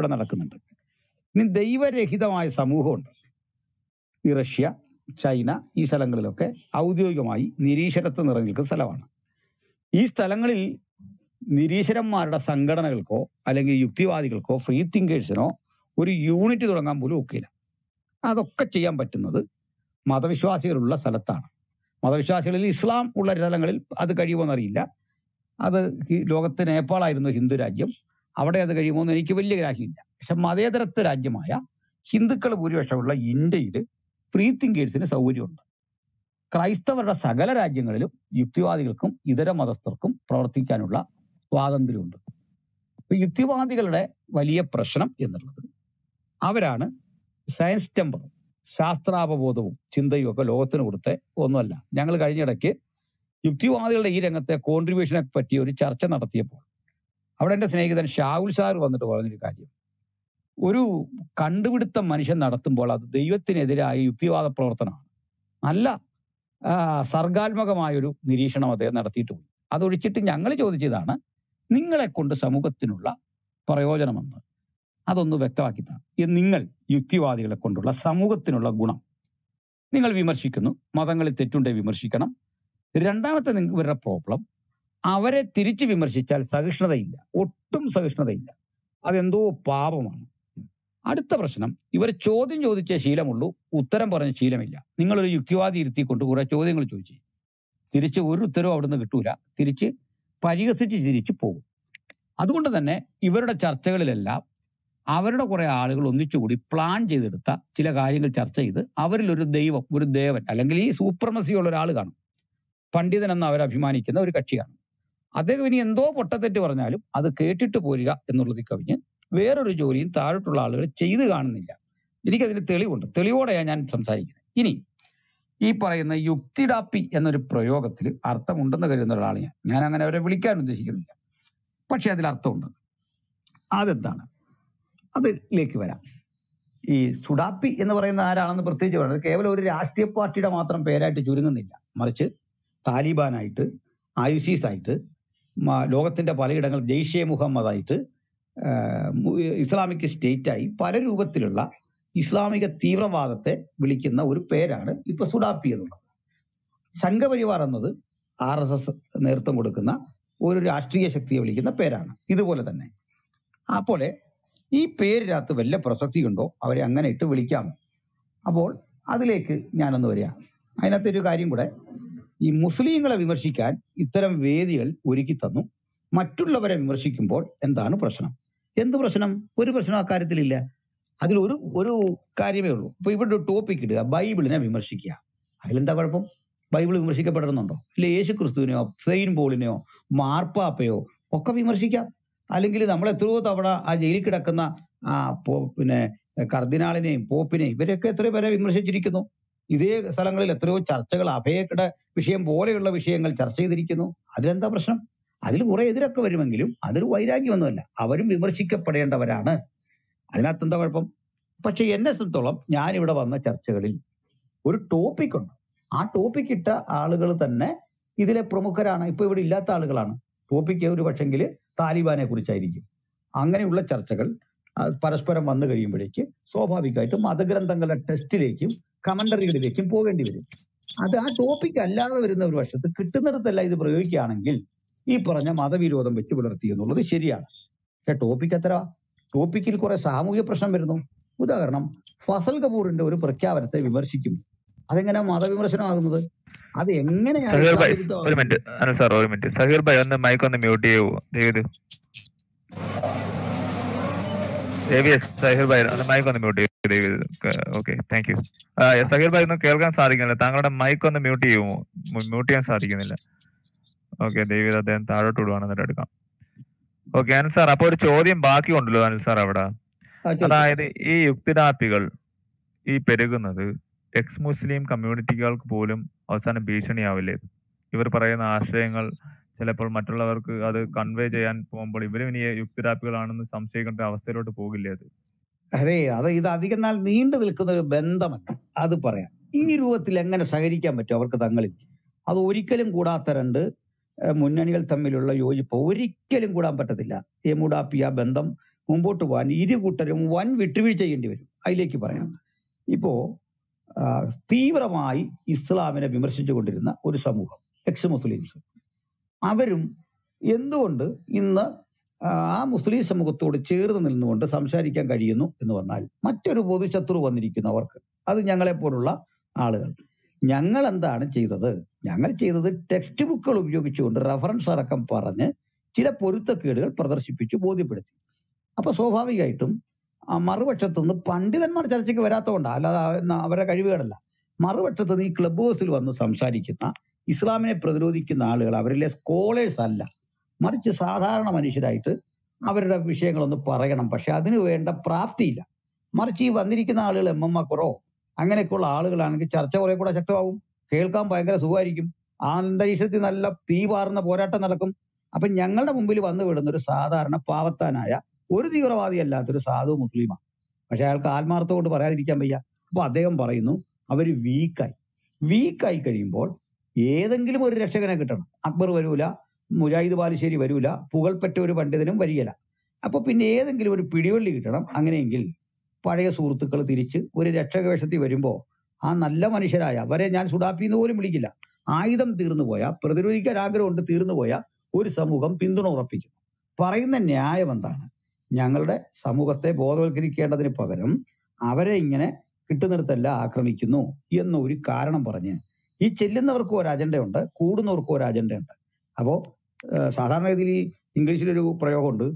ഇവിടെ നടക്കുന്നുണ്ട് ഇനി ദൈവരഹിതമായ സമൂഹമുണ്ട് ഈ റഷ്യ ചൈന ഈ സ്ഥലങ്ങളിലൊക്കെ ഔദ്യോഗികമായി നിരീശ്വരത്വം നിറഞ്ഞിരിക്കുന്ന സ്ഥലമാണ് ഈ സ്ഥലങ്ങളിൽ നിരീശ്വരന്മാരുടെ സംഘടനകൾക്കോ അല്ലെങ്കിൽ യുക്തിവാദികൾക്കോ ഫ്രീ തിങ്കേഴ്സിനോ ഒരു യൂണിറ്റ് തുടങ്ങാൻ പോലും ഒക്കില്ല അതൊക്കെ ചെയ്യാൻ പറ്റുന്നത് മതവിശ്വാസികളുള്ള സ്ഥലത്താണ് മതവിശ്വാസികളിൽ ഇസ്ലാം ഉള്ള സ്ഥലങ്ങളിൽ അത് കഴിയുമോന്നറിയില്ല അത് ഈ ലോകത്ത് നേപ്പാളായിരുന്നു ഹിന്ദു രാജ്യം അവിടെ അത് കഴിയുമോ എന്ന് എനിക്ക് വലിയ ഗ്രാഹ്യമില്ല പക്ഷെ മതേതരത്വ രാജ്യമായ ഹിന്ദുക്കൾ ഭൂരിപക്ഷമുള്ള ഇന്ത്യയിൽ ഫ്രീ തിങ്കേഴ്സിന് സൗകര്യമുണ്ട് ക്രൈസ്തവരുടെ സകല രാജ്യങ്ങളിലും യുക്തിവാദികൾക്കും ഇതര മതസ്ഥർക്കും പ്രവർത്തിക്കാനുള്ള സ്വാതന്ത്ര്യമുണ്ട് അപ്പൊ യുക്തിവാദികളുടെ വലിയ പ്രശ്നം എന്നുള്ളത് അവരാണ് സയൻസ് ടെമ്പർ ശാസ്ത്രാവബോധവും ചിന്തയും ഒക്കെ ലോകത്തിന് കൊടുത്ത ഒന്നുമല്ല ഞങ്ങൾ കഴിഞ്ഞിടയ്ക്ക് യുക്തിവാദികളുടെ ഈ രംഗത്തെ കോൺട്രിബ്യൂഷനെ പറ്റി ഒരു ചർച്ച നടത്തിയപ്പോൾ അവിടെ എന്റെ സ്നേഹിതൻ ഷാഹുൽ സാർ വന്നിട്ട് പറഞ്ഞൊരു കാര്യം ഒരു കണ്ടുപിടുത്തം മനുഷ്യൻ നടത്തുമ്പോൾ അത് ദൈവത്തിനെതിരായ യുക്തിവാദ പ്രവർത്തനമാണ് നല്ല ആ, സർഗാത്മകമായൊരു നിരീക്ഷണം അദ്ദേഹം നടത്തിയിട്ട് പോയി അതൊഴിച്ചിട്ട് ഞങ്ങൾ ചോദിച്ചതാണ് നിങ്ങളെ കൊണ്ട് സമൂഹത്തിനുള്ള പ്രയോജനമെന്ന് അതൊന്ന് വ്യക്തമാക്കി താ ഈ നിങ്ങൾ യുക്തിവാദികളെ കൊണ്ടുള്ള സമൂഹത്തിനുള്ള ഗുണം നിങ്ങൾ വിമർശിക്കുന്നു മതങ്ങളിൽ തെറ്റുണ്ടെങ്കിൽ വിമർശിക്കണം രണ്ടാമത്തെ നിങ്ങ- ഇവരുടെ പ്രോബ്ലം അവരെ തിരിച്ച് വിമർശിച്ചാൽ സഹിഷ്ണുതയില്ല ഒട്ടും സഹിഷ്ണുതയില്ല അതെന്തോ പാപമാണ് അടുത്ത പ്രശ്നം ഇവർ ചോദ്യം ചോദിച്ച ശീലമുള്ളൂ ഉത്തരം പറഞ്ഞ ശീലമില്ല നിങ്ങളൊരു യുക്തിവാദി ഇരുത്തിക്കൊണ്ട് കുറെ ചോദ്യങ്ങൾ ചോദിച്ചു തിരിച്ച് ഒരു ഉത്തരവും അവിടുന്ന് കിട്ടൂല തിരിച്ച് പരിഹസിച്ച് ചിരിച്ച് പോകും അതുകൊണ്ട് തന്നെ ഇവരുടെ ചർച്ചകളിലെല്ലാം അവരുടെ കുറെ ആളുകൾ ഒന്നിച്ചുകൂടി പ്ലാൻ ചെയ്തെടുത്ത ചില കാര്യങ്ങൾ ചർച്ച ചെയ്ത് അവരിൽ ഒരു ദൈവം ഒരു ദേവൻ അല്ലെങ്കിൽ ഈ സൂപ്രമസിയുള്ള ഒരാൾ കാണും പണ്ഡിതൻ എന്ന് അവർ അഭിമാനിക്കുന്ന ഒരു കക്ഷിയാണ് അദ്ദേഹം ഇനി എന്തോ പൊട്ടത്തെറ്റ് പറഞ്ഞാലും അത് കേട്ടിട്ട് പോരുക എന്നുള്ളതിൽ കവിഞ്ഞ് വേറൊരു ജോലിയും താഴോട്ടുള്ള ആളുകൾ ചെയ്തു കാണുന്നില്ല എനിക്കതിന് തെളിവുണ്ട് തെളിവോടെയാണ് ഞാൻ സംസാരിക്കുന്നത് ഇനി ഈ പറയുന്ന യുക്തിഡാപ്പി എന്നൊരു പ്രയോഗത്തിൽ അർത്ഥമുണ്ടെന്ന് കരുതുന്ന ഒരാളെ ഞാൻ ഞാൻ അങ്ങനെ അവരെ വിളിക്കാൻ ഉദ്ദേശിക്കുന്നില്ല പക്ഷെ അതിൽ അർത്ഥമുണ്ട് അതെന്താണ് അതിലേക്ക് വരാം ഈ സുഡാപ്പി എന്ന് പറയുന്ന ആരാണെന്ന് പ്രത്യേകിച്ച് പറയുന്നത് കേവലം ഒരു രാഷ്ട്രീയ പാർട്ടിയുടെ മാത്രം പേരായിട്ട് ചുരുങ്ങുന്നില്ല മറിച്ച് താലിബാനായിട്ട് ഐസിസ് ആയിട്ട് മ- ലോകത്തിന്റെ പലയിടങ്ങൾ ജെയ്ഷെ മുഹമ്മദ് ആയിട്ട് ആഹ് മു- ഇസ്ലാമിക് സ്റ്റേറ്റ് ആയി പല രൂപത്തിലുള്ള ഇസ്ലാമിക തീവ്രവാദത്തെ വിളിക്കുന്ന ഒരു പേരാണ് ഇപ്പൊ സുഡാപ്പി എന്നുള്ളത് സംഘപരിവാർ എന്നത് ആർ എസ് എസ് നേതൃത്വം കൊടുക്കുന്ന ഒരു രാഷ്ട്രീയ ശക്തിയെ വിളിക്കുന്ന പേരാണ് ഇതുപോലെ തന്നെ അപ്പോലെ ഈ പേരിനകത്ത് വല്ല പ്രസക്തി ഉണ്ടോ അവരെ അങ്ങനെ ഇട്ട് വിളിക്കാം അപ്പോൾ അതിലേക്ക് ഞാനൊന്ന് വരിക അതിനകത്ത് ഒരു കാര്യം കൂടെ ഈ മുസ്ലിങ്ങളെ വിമർശിക്കാൻ ഇത്തരം വേദികൾ ഒരുക്കി തന്നു മറ്റുള്ളവരെ വിമർശിക്കുമ്പോൾ എന്താണ് പ്രശ്നം എന്ത് പ്രശ്നം ഒരു പ്രശ്നം അക്കാര്യത്തിലില്ല അതിൽ ഒരു ഒരു കാര്യമേ ഉള്ളൂ ഇപ്പൊ ഇവിടെ ഒരു ടോപ്പിക് ഇടുക ബൈബിളിനെ വിമർശിക്കുക അതിലെന്താ കുഴപ്പം ബൈബിൾ വിമർശിക്കപ്പെടണമെന്നുണ്ടോ ഇല്ല യേശു ക്രിസ്തുവിനെയോ സെയിൻ പോളിനെയോ മാർപ്പാപ്പയോ ഒക്കെ വിമർശിക്കാം അല്ലെങ്കിൽ നമ്മൾ എത്രയോ തവണ ആ ജയിലിൽ കിടക്കുന്ന ആ പോ- പിന്നെ കർദിനാളിനെയും പോപ്പിനെയും ഇവരെയൊക്കെ എത്രയോ പേരെ വിമർശിച്ചിരിക്കുന്നു ഇതേ സ്ഥലങ്ങളിൽ എത്രയോ ചർച്ചകൾ അഭയയുടെ വിഷയം പോലെയുള്ള വിഷയങ്ങൾ ചർച്ച ചെയ്തിരിക്കുന്നു അതിലെന്താ പ്രശ്നം അതിൽ കുറെ എതിരൊക്കെ വരുമെങ്കിലും അതൊരു വൈരാഗ്യമൊന്നുമല്ല അവരും വിമർശിക്കപ്പെടേണ്ടവരാണ് അതിനകത്ത് എന്താ കുഴപ്പം പക്ഷെ എന്നെ സംബന്ധിച്ചോളം ഞാനിവിടെ വന്ന ചർച്ചകളിൽ ഒരു ടോപ്പിക് ഉണ്ട് ആ ടോപ്പിക് ഇട്ട ആളുകൾ തന്നെ ഇതിലെ പ്രമുഖരാണ് ഇപ്പൊ ഇവിടെ ഇല്ലാത്ത ആളുകളാണ് ടോപ്പിക്ക് ഒരു പക്ഷെങ്കിൽ താലിബാനെ കുറിച്ചായിരിക്കും അങ്ങനെയുള്ള ചർച്ചകൾ ആ, പരസ്പരം വന്നു കഴിയുമ്പോഴേക്ക് സ്വാഭാവികമായിട്ടും മതഗ്രന്ഥങ്ങളുടെ ടെസ്റ്റിലേക്കും കമന്ററികളിലേക്കും പോകേണ്ടി വരും അത് ആ ടോപ്പിക് അല്ലാതെ വരുന്ന ഒരു വശത്ത് കിട്ടുന്നിടത്തല്ല ഇത് പ്രയോഗിക്കുകയാണെങ്കിൽ ഈ പറഞ്ഞ മതവിരോധം വെച്ച് പുലർത്തി എന്നുള്ളത് ശരിയാണ് പക്ഷെ ടോപ്പിക് എത്ര ടോപ്പിക്കിൽ കുറെ സാമൂഹ്യ പ്രശ്നം വരുന്നു ഉദാഹരണം ഫസൽ കപൂറിന്റെ ഒരു പ്രഖ്യാപനത്തെ വിമർശിക്കും അതെങ്ങനെ മതവിമർശനമാകുന്നത് അത് എങ്ങനെയാണ് സഹീർ ഭായ് ഒരു ഇസ്ലാമികമാകുന്നത് മിനിറ്റ് അനിൽ സാർ ഒരു മിനിറ്റ് സഹീർ ഭായ് ഒന്ന് മൈക്ക് ഒന്ന് മ്യൂട്ട് ചെയ്യൂ ദയവ് ദേവിയ സഹീർ ഭായ് ഒന്ന് മൈക്ക് ഒന്ന് മ്യൂട്ട് ചെയ്യൂ ദയവ് okay thank you Zaheer bhai ഒന്ന് കേൾക്കാൻ സാധിക്കുന്നില്ല താങ്കളുടെ മൈക്ക് ഒന്ന് മ്യൂട്ട് ചെയ്യുമോ മ്യൂട്ട് ചെയ്യാൻ സാധിക്കുന്നില്ല ഓക്കെ ദയവ് അദ്ദേഹം താഴോട്ട് വിടുവാണ് എന്നിട്ട് എടുക്കാം ഓക്കെ അനിൽ സാർ അപ്പൊ ഒരു ചോദ്യം ബാക്കി ഉണ്ടല്ലോ അനിൽ സാർ അവിടെ ആ, ചോദിച്ചോ. അതായത് ഈ യുക്തിരാപ്പികൾ ഈ പെരുകുന്നത് എക്സ് മുസ്ലിം കമ്മ്യൂണിറ്റികൾക്ക് പോലും അവസാനം ഭീഷണിയാവില്ലേ ഇവർ പറയുന്ന ആശയങ്ങൾ ചിലപ്പോൾ മറ്റുള്ളവർക്ക് അത് കൺവേ ചെയ്യാൻ പോകുമ്പോൾ ഇവരും ഇനി യുക്തിരാപ്പികളാണെന്ന് സംശയിക്കേണ്ട അവസ്ഥയിലോട്ട് പോകില്ലേ അത് അതെ അത് ഇത് അധികം നാൾ നീണ്ടു നിൽക്കുന്ന ഒരു ബന്ധമല്ല അത് പറയാം ഈ രൂപത്തിൽ എങ്ങനെ സഹകരിക്കാൻ പറ്റും അവർക്ക് തങ്ങളിൽ അത് ഒരിക്കലും കൂടാത്ത രണ്ട് ഏഹ്, മുന്നണികൾ തമ്മിലുള്ള യോജിപ്പ് ഒരിക്കലും കൂടാൻ പറ്റത്തില്ല എമുഡാപ്പി ആ ബന്ധം മുമ്പോട്ട് പോകാൻ ഇരു കൂട്ടരും വൻ വിട്ടുവീഴ്ച ചെയ്യേണ്ടി വരും അതിലേക്ക് പറയാം ഇപ്പോ ആ, തീവ്രമായി ഇസ്ലാമിനെ വിമർശിച്ചുകൊണ്ടിരുന്ന ഒരു സമൂഹം എക്സ് മുസ്ലിംസ് അവരും എന്തുകൊണ്ട് ഇന്ന് ആ ആ മുസ്ലിം സമൂഹത്തോട് ചേർന്ന് നിന്നുകൊണ്ട് സംസാരിക്കാൻ കഴിയുന്നു എന്ന് പറഞ്ഞാൽ മറ്റൊരു പൊതുശത്രു വന്നിരിക്കുന്നു അവർക്ക് അത് ഞങ്ങളെ പോലുള്ള ആളുകൾ ഞങ്ങൾ എന്താണ് ചെയ്തത് ഞങ്ങൾ ചെയ്തത് ടെക്സ്റ്റ് ബുക്കുകൾ ഉപയോഗിച്ചുകൊണ്ട് റഫറൻസ് അടക്കം പറഞ്ഞ് ചില പൊരുത്തക്കേടുകൾ പ്രദർശിപ്പിച്ച് ബോധ്യപ്പെടുത്തി അപ്പൊ സ്വാഭാവികമായിട്ടും ആ മറുപക്ഷത്തു നിന്ന് പണ്ഡിതന്മാർ ചർച്ചയ്ക്ക് വരാത്തതുകൊണ്ടാണ് അല്ലാതെ അവ- അവരുടെ കഴിവുകളല്ല മറുപക്ഷത്ത് നിന്ന് ഈ ക്ലബ് ഹൗസിൽ വന്ന് സംസാരിക്കുന്ന ഇസ്ലാമിനെ പ്രതിരോധിക്കുന്ന ആളുകൾ അവരിലെ സ്കോളേഴ്സ് അല്ല മറിച്ച് സാധാരണ മനുഷ്യരായിട്ട് അവരുടെ വിഷയങ്ങളൊന്ന് പറയണം പക്ഷെ അതിന് വേണ്ട പ്രാപ്തിയില്ല മറിച്ച് ഈ വന്നിരിക്കുന്ന ആളുകൾ എം എം അക്കുറോ അങ്ങനെയൊക്കെയുള്ള ആളുകളാണെങ്കിൽ ചർച്ച കുറെ കൂടെ ശക്തമാവും കേൾക്കാൻ ഭയങ്കര സുഖമായിരിക്കും ആ അന്തരീക്ഷത്തിൽ നല്ല തീ പാറുന്ന പോരാട്ടം നടക്കും അപ്പൊ ഞങ്ങളുടെ മുമ്പിൽ വന്നു വിടുന്ന ഒരു സാധാരണ പാവത്താനായ ഒരു തീവ്രവാദി അല്ലാത്തൊരു സാധു മുസ്ലിമാണ് പക്ഷെ അയാൾക്ക് ആത്മാർത്ഥം കൊണ്ട് പറയാതിരിക്കാൻ വയ്യ അപ്പൊ അദ്ദേഹം പറയുന്നു അവര് വീക്കായി വീക്കായി കഴിയുമ്പോൾ ഏതെങ്കിലും ഒരു രക്ഷകനെ കിട്ടണം അക്ബർ വരൂല മുജാഹിദ് ബാലുശ്ശേരി വരൂല പുകൾപ്പെട്ട ഒരു പണ്ഡിതനും വരികയില്ല അപ്പൊ പിന്നെ ഏതെങ്കിലും ഒരു പിടിവള്ളി കിട്ടണം അങ്ങനെയെങ്കിൽ പഴയ സുഹൃത്തുക്കൾ തിരിച്ച് ഒരു രക്ഷകവേഷത്തിൽ വരുമ്പോ ആ നല്ല മനുഷ്യരായ അവരെ ഞാൻ സുഡാപ്പി എന്ന് പോലും വിളിക്കില്ല ആയുധം തീർന്നു പോയ പ്രതിരോധിക്കാൻ ആഗ്രഹമുണ്ട് തീർന്നു പോയ ഒരു സമൂഹം പിന്തുണ ഉറപ്പിക്കും പറയുന്ന ന്യായം എന്താണ് ഞങ്ങളുടെ സമൂഹത്തെ ബോധവൽക്കരിക്കേണ്ടതിന് പകരം അവരെ ഇങ്ങനെ കിട്ടുന്നിടത്തെല്ലാം ആക്രമിക്കുന്നു എന്ന ഒരു കാരണം പറഞ്ഞ് ഈ ചെല്ലുന്നവർക്കും ഒരു അജണ്ടയുണ്ട് കൂടുന്നവർക്കും ഒരു അജണ്ടയുണ്ട് അപ്പോ ഏഹ് സാധാരണഗതിയിൽ ഈ ഇംഗ്ലീഷിലൊരു പ്രയോഗമുണ്ട്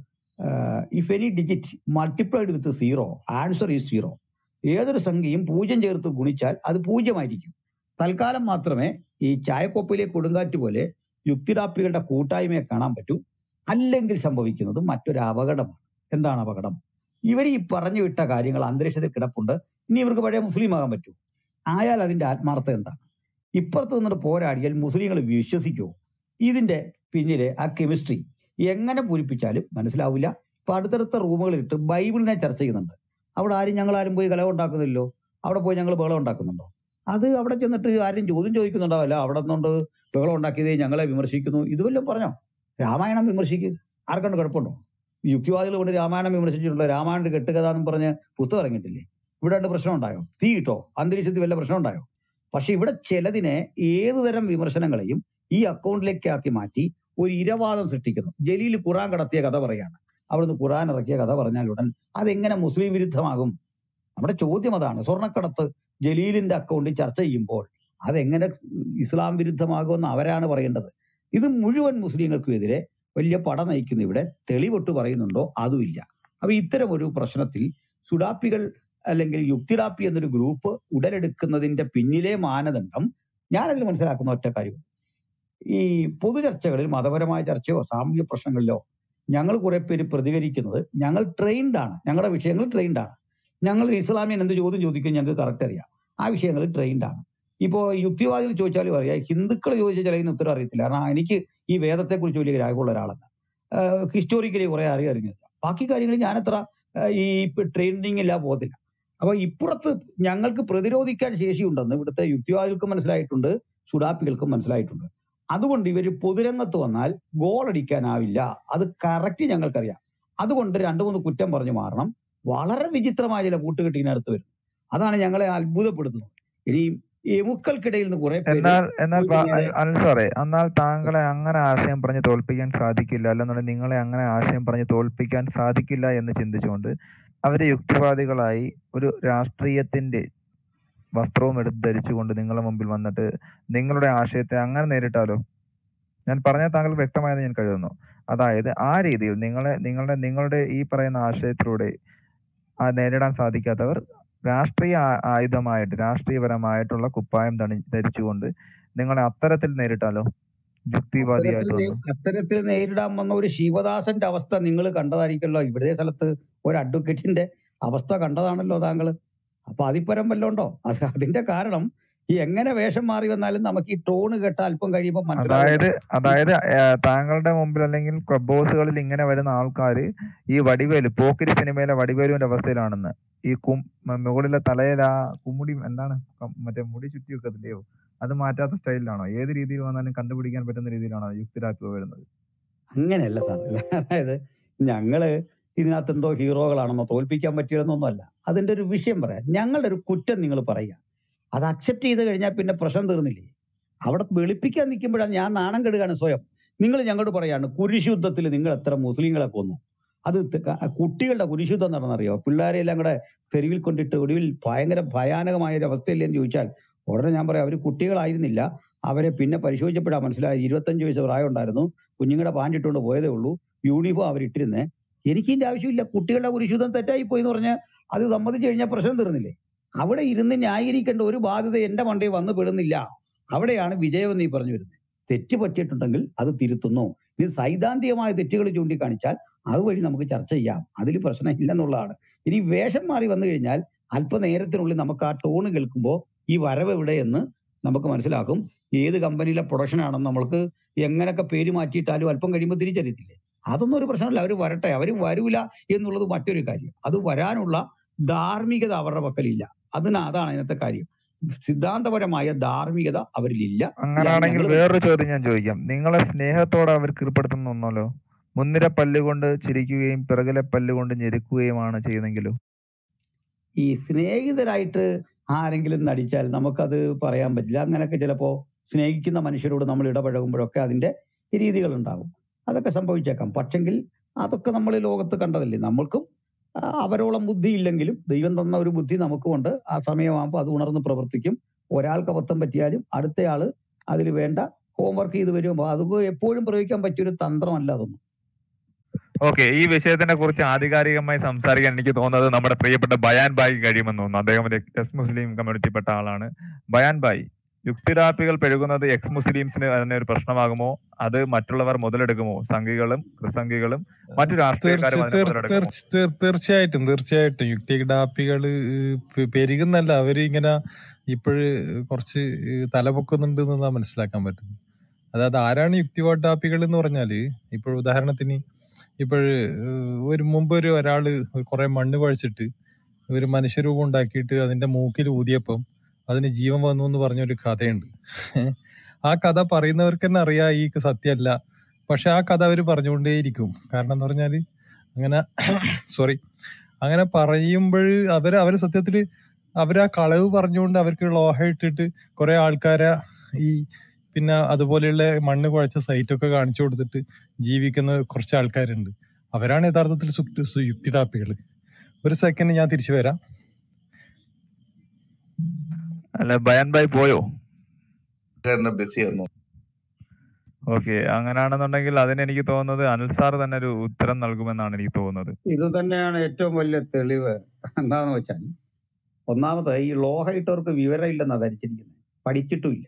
if any digit multiplied with zero answer is zero ഏതൊരു സംഖ്യയും പൂജ്യം ചേർത്ത് ഗുണിച്ചാൽ അത് പൂജ്യമായിരിക്കും തൽക്കാലം മാത്രമേ ഈ ചായക്കൊപ്പിലെ കൊടുങ്കാറ്റ് പോലെ യുക്തിരാപ്പികളുടെ കൂട്ടായ്മയെ കാണാൻ പറ്റൂ അല്ലെങ്കിൽ സംഭവിക്കുന്നത് മറ്റൊരു അപകടമാണ് എന്താണ് അപകടം ഇവർ ഈ പറഞ്ഞു വിട്ട കാര്യങ്ങൾ അന്തരീക്ഷത്തിൽ കിടപ്പുണ്ട് ഇനി ഇവർക്ക് പഴയ മുസ്ലിം ആകാൻ പറ്റൂ ആയാൽ അതിന്റെ ആത്മാർത്ഥത എന്താണ് ഇപ്പുറത്ത് നിന്നിട്ട് പോരാടിയാൽ മുസ്ലിങ്ങൾ വിശ്വസിക്കുമോ ഇതിന്റെ പിന്നിലെ ആ കെമിസ്ട്രി എങ്ങനെ പൂരിപ്പിച്ചാലും മനസ്സിലാവില്ല ഇപ്പൊ അടുത്തടുത്ത റൂമുകളിലിട്ട് ബൈബിളിനെ ചർച്ച ചെയ്യുന്നുണ്ട് അവിടെ ആരും ഞങ്ങൾ ആരും പോയി കലഹം ഉണ്ടാക്കുന്നില്ലല്ലോ അവിടെ പോയി ഞങ്ങൾ ബഹളം ഉണ്ടാക്കുന്നുണ്ടോ അത് അവിടെ ചെന്നിട്ട് ആരും ചോദ്യം ചോദിക്കുന്നുണ്ടാവില്ല അവിടെ നിന്നുകൊണ്ട് ബഹളം ഉണ്ടാക്കിയതേ ഞങ്ങളെ വിമർശിക്കുന്നു ഇത് വല്ലതും പറഞ്ഞോ രാമായണം വിമർശിക്കുക ആർക്കണ്ട് കുഴപ്പമുണ്ടോ യുക്തിവാദികൾ കൊണ്ട് രാമായണം വിമർശിച്ചിട്ടുണ്ടോ രാമായണം കെട്ടുകഥ എന്നും പറഞ്ഞ് പുസ്തകം ഇറങ്ങിയിട്ടില്ലേ ഇവിടെ രണ്ട് പ്രശ്നം ഉണ്ടായോ തീ കിട്ടോ അന്തരീക്ഷത്തിൽ വല്ല പ്രശ്നം ഉണ്ടായോ പക്ഷെ ഇവിടെ ചിലതിനെ ഏതുതരം വിമർശനങ്ങളെയും ഈ അക്കൗണ്ടിലേക്ക് ആക്കി മാറ്റി ഒരു ഇരവാദം സൃഷ്ടിക്കുന്നു ജലീൽ ഖുറാൻ കടത്തിയ കഥ പറയാണ് അവിടുന്ന് ഖുറാൻ ഇറക്കിയ കഥ പറഞ്ഞാൽ ഉടൻ അതെങ്ങനെ മുസ്ലിം വിരുദ്ധമാകും നമ്മുടെ ചോദ്യം അതാണ് സ്വർണ്ണക്കടത്ത് ജലീലിന്റെ അക്കൗണ്ടിൽ ചർച്ച ചെയ്യുമ്പോൾ അതെങ്ങനെ ഇസ്ലാം വിരുദ്ധമാകുമെന്ന് അവരാണ് പറയേണ്ടത് ഇത് മുഴുവൻ മുസ്ലിങ്ങൾക്കും എതിരെ വലിയ പട നയിക്കുന്ന ഇവിടെ തെളിവൊട്ട് പറയുന്നുണ്ടോ അതുമില്ല അപ്പൊ ഇത്തരം ഒരു പ്രശ്നത്തിൽ സുഡാപ്പികൾ അല്ലെങ്കിൽ യുക്തിറാപ്പി എന്നൊരു ഗ്രൂപ്പ് ഉടലെടുക്കുന്നതിന്റെ പിന്നിലെ മാനദണ്ഡം ഞാനതിൽ മനസ്സിലാക്കുന്ന ഒറ്റ കാര്യം ഈ പൊതുചർച്ചകളിൽ മതപരമായ ചർച്ചയോ സാമൂഹിക പ്രശ്നങ്ങളിലോ ഞങ്ങൾ കുറെ പേര് പ്രതികരിക്കുന്നത് ഞങ്ങൾ ട്രെയിൻഡ് ആണ് ഞങ്ങളുടെ വിഷയങ്ങൾ ട്രെയിൻഡ് ആണ് ഞങ്ങൾ ഇസ്ലാമിയൻ എന്ത് ചോദ്യം ചോദിക്കും ഞങ്ങൾക്ക് കറക്റ്റ് അറിയാം ആ വിഷയങ്ങളിൽ ട്രെയിൻഡ് ആണ് ഇപ്പോ യുക്തിവാദികൾ ചോദിച്ചാലും അറിയാം ഹിന്ദുക്കൾ ചോദിച്ച ചിലതിന് ഉത്തരം അറിയത്തില്ല കാരണം എനിക്ക് ഈ വേദത്തെ കുറിച്ച് വലിയ ഗ്രാഹ്യമുള്ള ഒരാളല്ല ഹിസ്റ്റോറിക്കലി കുറെ അറിയാൻ അറിഞ്ഞില്ല ബാക്കി കാര്യങ്ങൾ ഞാൻ അത്ര ആഹ് ഈ ട്രെയിനിങ് ഇല്ല പോകത്തില്ല അപ്പൊ ഇപ്പുറത്ത് ഞങ്ങൾക്ക് പ്രതിരോധിക്കാൻ ശേഷിയുണ്ടെന്ന് ഇവിടുത്തെ യുക്തിവാദികൾക്കും മനസ്സിലായിട്ടുണ്ട് സുഡാപ്പികൾക്കും മനസ്സിലായിട്ടുണ്ട് അതുകൊണ്ട് ഇവര് പൊതുരംഗത്ത് വന്നാൽ ഗോൾ അടിക്കാനാവില്ല അത് കറക്റ്റ് ഞങ്ങൾക്കറിയാം അതുകൊണ്ട് രണ്ടു മൂന്ന് കുറ്റം പറഞ്ഞു മാറണം വളരെ വിചിത്രമായ ചില കൂട്ടുകെട്ടിനടുത്ത് വരും അതാണ് ഞങ്ങളെ അത്ഭുതപ്പെടുത്തുന്നത് ഇനി എമുക്കൾക്കിടയിൽ നിന്ന് കുറെ പേര് എന്നാൽ എന്നാൽ പോയിട്ട് പ- നേരെ അനിൽ സാറേ എന്നാൽ താങ്കളെ അങ്ങനെ ആശയം പറഞ്ഞ് തോൽപ്പിക്കാൻ സാധിക്കില്ല അല്ലെന്നുണ്ടെങ്കിൽ നിങ്ങളെ അങ്ങനെ ആശയം പറഞ്ഞ് തോൽപ്പിക്കാൻ സാധിക്കില്ല എന്ന് ചിന്തിച്ചുകൊണ്ട് അവര് യുക്തിവാദികളായി ഒരു രാഷ്ട്രീയത്തിന്റെ വസ്ത്രവും എടുത്ത് ധരിച്ചുകൊണ്ട് നിങ്ങളുടെ മുമ്പിൽ വന്നിട്ട് നിങ്ങളുടെ ആശയത്തെ അങ്ങനെ നേരിട്ടാലോ ഞാൻ പറഞ്ഞ താങ്കൾ വ്യക്തമായെന്ന് ഞാൻ കരുതുന്നു അതായത് ആ രീതിയിൽ നിങ്ങളെ നിങ്ങളുടെ നിങ്ങളുടെ ഈ പറയുന്ന ആശയത്തിലൂടെ ആ നേരിടാൻ സാധിക്കാത്തവർ രാഷ്ട്രീയ ആ- ആയുധമായിട്ട് രാഷ്ട്രീയപരമായിട്ടുള്ള കുപ്പായം ധണി ധരിച്ചുകൊണ്ട് നിങ്ങളെ അത്തരത്തിൽ നേരിട്ടാലോ അത്തരത്തിൽ യുക്തിവാദിയായിട്ട് നേ- വന്നു അത്തരത്തിൽ നേരിടാൻ വന്ന ഒരു ശിവദാസന്റെ അവസ്ഥ നിങ്ങൾ കണ്ടതായിരിക്കല്ലോ ഇവിടെ സ്ഥലത്ത് ഒരു അഡ്വക്കേറ്റിന്റെ അവസ്ഥ കണ്ടതാണല്ലോ താങ്കൾ അപ്പൊ അതിപ്പരം വല്ലതും ഉണ്ടോ അത് അതിന്റെ കാരണം ഈ എങ്ങനെ വേഷം മാറി വന്നാലും നമുക്ക് ഈ ടോണ് കേട്ട അല്പം കഴിയുമ്പോൾ മനസ്സിലാവും അതായത് അതായത് ആ, താങ്കളുടെ മുമ്പിൽ അല്ലെങ്കിൽ ക്ലബ് ഹൗസുകളിൽ ഇങ്ങനെ വരുന്ന ആൾക്കാര് ഈ വടിവേലു പോക്കിരി സിനിമയിലെ വടിവേലുവിന്റെ അവസ്ഥയിലാണെന്ന് ഈ കും മ- മുകളിലെ തലയിൽ ആ കുമ്മുടി എന്താണ് കം- മറ്റേ മുടി ചുറ്റി വെക്കത്തില്ലയോ അത് മാറ്റാത്ത സ്റ്റൈലിലാണോ ഏത് രീതിയിൽ വന്നാലും കണ്ടുപിടിക്കാൻ പറ്റുന്ന രീതിയിലാണോ യുക്തിരാക്കുക വരുന്നത് അങ്ങനെയല്ല സാർ അതായത് ഞങ്ങള് ഇതിനകത്ത് എന്തോ ഹീറോകളാണെന്നോ തോൽപ്പിക്കാൻ പറ്റില്ലെന്നൊന്നുമല്ല അതിന്റെ ഒരു വിഷയം പറയാം ഞങ്ങളുടെ ഒരു കുറ്റം നിങ്ങൾ പറയുക അത് അക്സെപ്റ്റ് ചെയ്ത് കഴിഞ്ഞാൽ പിന്നെ പ്രശ്നം തീർന്നില്ലേ അവിടെ വെളുപ്പിക്കാൻ നിൽക്കുമ്പോഴാണ് ഞാൻ നാണം കെടുകയാണ് സ്വയം നിങ്ങൾ ഞങ്ങളോട് പറയാണ് കുരിശുദ്ധത്തിൽ നിങ്ങൾ എത്ര മുസ്ലിങ്ങളെ കൊന്നു അത് ത- ക- കുട്ടികളുടെ കുരിശുദ്ധം നടന്നറിയോ പിള്ളേരെ എല്ലാം കൂടെ തെരുവിൽ കൊണ്ടിട്ട് ഒടുവിൽ ഭയങ്കര ഭയാനകമായ ഒരു അവസ്ഥയില്ലേ എന്ന് ചോദിച്ചാൽ ഉടനെ ഞാൻ പറയാം അവർ കുട്ടികളായിരുന്നില്ല അവരെ പിന്നെ പരിശോധിച്ചപ്പോഴാണ് മനസ്സിലായത് ഇരുപത്തഞ്ച് വയസ്സ് പ്രായം ഉണ്ടായിരുന്നു കുഞ്ഞുങ്ങളുടെ പാൻറ് ഇട്ടുകൊണ്ട് പോയതേ ഉള്ളൂ യൂണിഫോം അവരിട്ടിരുന്നേ എനിക്ക് ഇതിന്റെ ആവശ്യമില്ല കുട്ടികളുടെ കുരിശുദ്ധം തെറ്റായി പോയി എന്ന് പറഞ്ഞാൽ അത് സമ്മതിച്ചു കഴിഞ്ഞാൽ പ്രശ്നം തീർന്നില്ലേ അവിടെ ഇരുന്ന് ന്യായീകരിക്കേണ്ട ഒരു ബാധ്യത എന്റെ മണ്ടയിൽ വന്നു പെടുന്നില്ല അവിടെയാണ് വിജയം എന്ന് ഈ പറഞ്ഞു വരുന്നത് തെറ്റ് പറ്റിയിട്ടുണ്ടെങ്കിൽ അത് തിരുത്തുന്നു ഇത് സൈദ്ധാന്തികമായ തെറ്റുകൾ ചൂണ്ടിക്കാണിച്ചാൽ അതുവഴി നമുക്ക് ചർച്ച ചെയ്യാം അതിൽ പ്രശ്നമില്ലെന്നുള്ളതാണ് ഇനി വേഷം മാറി വന്നു കഴിഞ്ഞാൽ അല്പനേരത്തിനുള്ളിൽ നമുക്ക് ആ ടോണ് കേൾക്കുമ്പോൾ ഈ വരവ് എവിടെയെന്ന് നമുക്ക് മനസ്സിലാക്കും ഏത് കമ്പനിയിലെ പ്രൊഡക്ഷൻ ആണെന്ന് നമ്മൾക്ക് എങ്ങനെയൊക്കെ പേര് മാറ്റിയിട്ടാലും അല്പം കഴിയുമ്പോൾ തിരിച്ചറിയത്തില്ലേ അതൊന്നും ഒരു പ്രശ്നമല്ല അവർ വരട്ടെ അവർ വരൂല എന്നുള്ളത് മറ്റൊരു കാര്യം അത് വരാനുള്ള ധാർമ്മികത അവരുടെ പക്കലില്ല അതിന് അതാണ് അതിനകത്തെ കാര്യം സിദ്ധാന്തപരമായ ധാർമ്മികത അവരിലില്ല ഇതാണ് അങ്ങനാണെങ്കിൽ ഞങ്ങൾ വേറൊരു ചോദ്യം ഞാൻ ചോദിക്കാം നിങ്ങളെ സ്നേഹത്തോടെ അവർ കീഴ്പ്പെടുത്തുന്ന ഒന്നല്ലോ മുൻനിര പല്ലുകൊണ്ട് ചിരിക്കുകയും പിറകിലെ പല്ലുകൊണ്ട് ഞെരുക്കുകയുമാണ് ചെയ്യുന്നെങ്കിലോ ഈ സ്നേഹിതരായിട്ട് ആരെങ്കിലും നടിച്ചാൽ നമുക്കത് പറയാൻ പറ്റില്ല അങ്ങനെയൊക്കെ ചിലപ്പോ സ്നേഹിക്കുന്ന മനുഷ്യരോട് നമ്മൾ ഇടപഴകുമ്പോഴൊക്കെ അതിന്റെ രീതികൾ ഉണ്ടാകും അതൊക്കെ സംഭവിച്ചേക്കാം പക്ഷെങ്കിൽ അതൊക്കെ നമ്മൾ ഈ ലോകത്ത് കണ്ടതല്ലേ നമ്മൾക്കും ആ, അവരോളം ബുദ്ധി ഇല്ലെങ്കിലും ദൈവം തന്ന ഒരു ബുദ്ധി നമുക്കുമുണ്ട് ആ സമയമാകുമ്പോൾ അത് ഉണർന്ന് പ്രവർത്തിക്കും ഒരാൾക്ക് അബദ്ധം പറ്റിയാലും അടുത്തയാള് അതിൽ വേണ്ട ഹോംവർക്ക് ചെയ്ത് വരുമ്പോൾ അത് എപ്പോഴും പ്രയോഗിക്കാൻ പറ്റിയൊരു തന്ത്രമല്ല അതൊന്നും ഓക്കെ ഈ വിഷയത്തിനെ കുറിച്ച് ആധികാരികമായി സംസാരിക്കാൻ എനിക്ക് തോന്നുന്നത് നമ്മുടെ പ്രിയപ്പെട്ട ബയാൻ ബായി കഴിയുമെന്ന് തോന്നുന്നു അദ്ദേഹം ഒരു എക്സ് മുസ്ലിം കമ്മ്യൂണിറ്റിപ്പെട്ട ആളാണ് ബയാൻ ബായി യുക്തിരാപ്പികൾ പെരുകുന്നത് എക്സ് മുസ്ലിംസിന് തന്നെ ഒരു പ്രശ്നമാകുമോ അത് മറ്റുള്ളവർ മുതലെടുക്കുമോ സംഘികളും ക്രിസംഘികളും മറ്റു രാഷ്ട്രീയക്കാരും തീർച്ച- അതിനെ തീർ- മുതലെടുക്കുമോ തീർച്ച- തീർ- തീർച്ചയായിട്ടും തീർച്ചയായിട്ടും യുക്തിഡാപ്പികള് പെരുകുന്നല്ല അവര് ഇങ്ങനെ ഇപ്പോഴ് കുറച്ച് തലപൊക്കുന്നുണ്ട് എന്നാ മനസ്സിലാക്കാൻ പറ്റുന്നത് അതായത് ആരാണ് യുക്തിവാട്ടാപ്പികൾ എന്ന് പറഞ്ഞാല് ഇപ്പോൾ ഉദാഹരണത്തിന് ഇപ്പോഴ് ഒരു മുമ്പ് ഒരു ഒരാള് കുറെ മണ്ണ് കുഴച്ചിട്ട് ഒരു മനുഷ്യരൂപം ഉണ്ടാക്കിയിട്ട് അതിന്റെ മൂക്കിൽ ഊതിയപ്പം അതിന് ജീവൻ വന്നു എന്ന് പറഞ്ഞൊരു കഥയുണ്ട് ആ കഥ പറയുന്നവർക്ക് തന്നെ അറിയാം ഈ സത്യമല്ല പക്ഷെ ആ കഥ അവർ പറഞ്ഞുകൊണ്ടേയിരിക്കും കാരണം എന്ന് പറഞ്ഞാല് അങ്ങനെ സോറി അങ്ങനെ പറയുമ്പോൾ അവര് അവര് സത്യത്തില് അവര് ആ കളവ് പറഞ്ഞുകൊണ്ട് അവർക്ക് ലോഹ ഇട്ടിട്ട് കുറെ ആൾക്കാരെ ഈ പിന്നെ അതുപോലെയുള്ള മണ്ണ് കുഴച്ച സൈറ്റ് ഒക്കെ കാണിച്ചു കൊടുത്തിട്ട് ജീവിക്കുന്ന കുറച്ച് ആൾക്കാരുണ്ട് അവരാണ് യഥാർത്ഥത്തിൽ സുക്തി- സു- യുക്തിടാപ്പികൾ ഒരു സെക്കൻഡ് ഞാൻ തിരിച്ചു വരാം അല്ല ബയാൻ ബായി പോയോ എന്ന ബിസി ആയിരുന്നു ഓക്കെ അങ്ങനെയാണെന്നുണ്ടെങ്കിൽ അതിന് എനിക്ക് തോന്നുന്നത് അനിൽ സാർ തന്നെ ഒരു ഉത്തരം നൽകുമെന്നാണ് എനിക്ക് തോന്നുന്നത് ഇത് തന്നെയാണ് ഏറ്റവും വലിയ തെളിവ് എന്താണെന്ന് വെച്ചാൽ ഒന്നാമത് ഈ ലോഹ ഇട്ടവർക്ക് വിവരമില്ലെന്നാ ധരിച്ചിരിക്കുന്നത് പഠിച്ചിട്ടുമില്ല